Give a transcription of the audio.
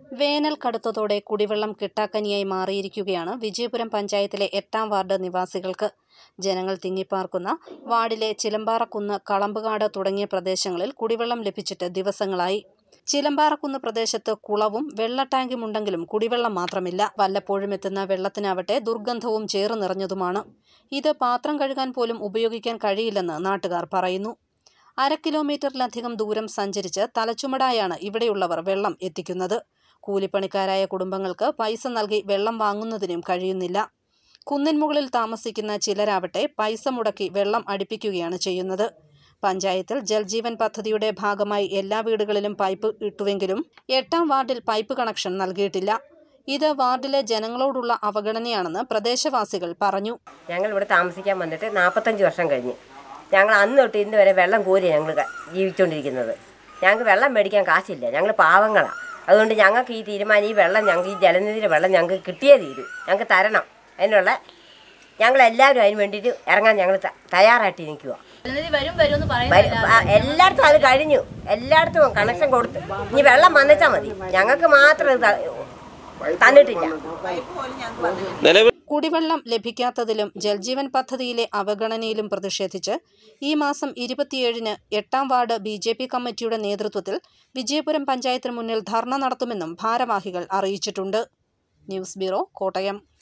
വേനൽ കടുത്തതോടെ കുടിവെള്ളം കിട്ടാക്കനിയായി മാറിയിരിക്കുകയാണ് വിജയപുരം പഞ്ചായത്തിലെ എട്ടാം വാർഡ് നിവാസികൾക്ക് ജനങ്ങൾ തിങ്ങിപ്പാർക്കുന്ന വാർഡിലെ ചിലമ്പാറക്കുന്ന് കളമ്പുകാട് തുടങ്ങിയ പ്രദേശങ്ങളിൽ കുടിവെള്ളം ലഭിച്ചിട്ട് ദിവസങ്ങളായി ചിലമ്പാറക്കുന്ന് പ്രദേശത്ത് കുളവും വെള്ള ടാങ്കും ഉണ്ടെങ്കിലും കുടിവെള്ളം മാത്രമില്ല വല്ലപ്പോഴും എത്തുന്ന വെള്ളത്തിനാവട്ടെ ദുർഗന്ധവും ചേറ് നിറഞ്ഞതുമാണ് ഇത് പാത്രം കഴുകാൻ പോലും ഉപയോഗിക്കാൻ കഴിയില്ലെന്ന് നാട്ടുകാർ പറയുന്നു അര കിലോമീറ്ററിലധികം ദൂരം സഞ്ചരിച്ച് തലച്ചുമടായാണ് ഇവിടെയുള്ളവർ വെള്ളം എത്തിക്കുന്നത് കൂലിപ്പണിക്കാരായ കുടുംബങ്ങൾക്ക് പൈസ നൽകി വെള്ളം വാങ്ങുന്നതിനും കഴിയുന്നില്ല കുന്നിൻ മുകളിൽ താമസിക്കുന്ന ചിലരാവട്ടെ പൈസ മുടക്കി വെള്ളം അടുപ്പിക്കുകയാണ് ചെയ്യുന്നത് പഞ്ചായത്തിൽ ജൽജീവൻ പദ്ധതിയുടെ ഭാഗമായി എല്ലാ വീടുകളിലും പൈപ്പ് ഇട്ടുവെങ്കിലും എട്ടാം വാർഡിൽ പൈപ്പ് കണക്ഷൻ നൽകിയിട്ടില്ല ഇത് വാർഡിലെ ജനങ്ങളോടുള്ള അവഗണനയാണെന്ന് പ്രദേശവാസികൾ പറഞ്ഞു ഞങ്ങൾ ഇവിടെ താമസിക്കാൻ വന്നിട്ട് നാൽപ്പത്തഞ്ച് വർഷം കഴിഞ്ഞ് ഞങ്ങൾ അന്ന് തൊട്ട് ഇന്ന് വരെ വെള്ളം കോരി ഞങ്ങൾ ക- ജീവിച്ചുകൊണ്ടിരിക്കുന്നത് ഞങ്ങൾക്ക് വെള്ളം മേടിക്കാൻ കാശില്ല ഞങ്ങൾ പാവങ്ങളാണ് അതുകൊണ്ട് ഞങ്ങൾക്ക് ഈ തീരുമാനം ഈ വെള്ളം ഞങ്ങൾക്ക് ഈ ജലനിധിയുടെ വെള്ളം ഞങ്ങൾക്ക് കിട്ടിയേ തീരൂ ഞങ്ങൾക്ക് തരണം അതിനുള്ള ഞങ്ങളെല്ലാവരും അതിന് വേണ്ടിയിട്ട് ഇറങ്ങാൻ ഞങ്ങൾ ത- തയ്യാറായിട്ട് നിൽക്കുക ജലനിധി വരും വരും എന്ന് പറയുന്നത് എല്ലായിടത്തും അത് കഴിഞ്ഞു എല്ലായിടത്തും കണക്ഷൻ കൊടുത്തു ഇനി വെള്ളം വന്നിച്ചാൽ മതി ഞങ്ങൾക്ക് മാത്രം ഇത് ത- തന്നിട്ടില്ല നിലവിൽ കുടിവെള്ളം ലഭിക്കാത്തതിലും ജൽജീവൻ പദ്ധതിയിലെ അവഗണനയിലും പ്രതിഷേധിച്ച് ഈ മാസം ഇരുപത്തിയേഴിന് എട്ടാം വാർഡ് ബി ജെ പി കമ്മിറ്റിയുടെ നേതൃത്വത്തിൽ വിജയപുരം പഞ്ചായത്തിന് മുന്നിൽ ധർണ നടത്തുമെന്നും ഭാരവാഹികൾ അറിയിച്ചിട്ടുണ്ട് ന്യൂസ് ബ്യൂറോ കോട്ടയം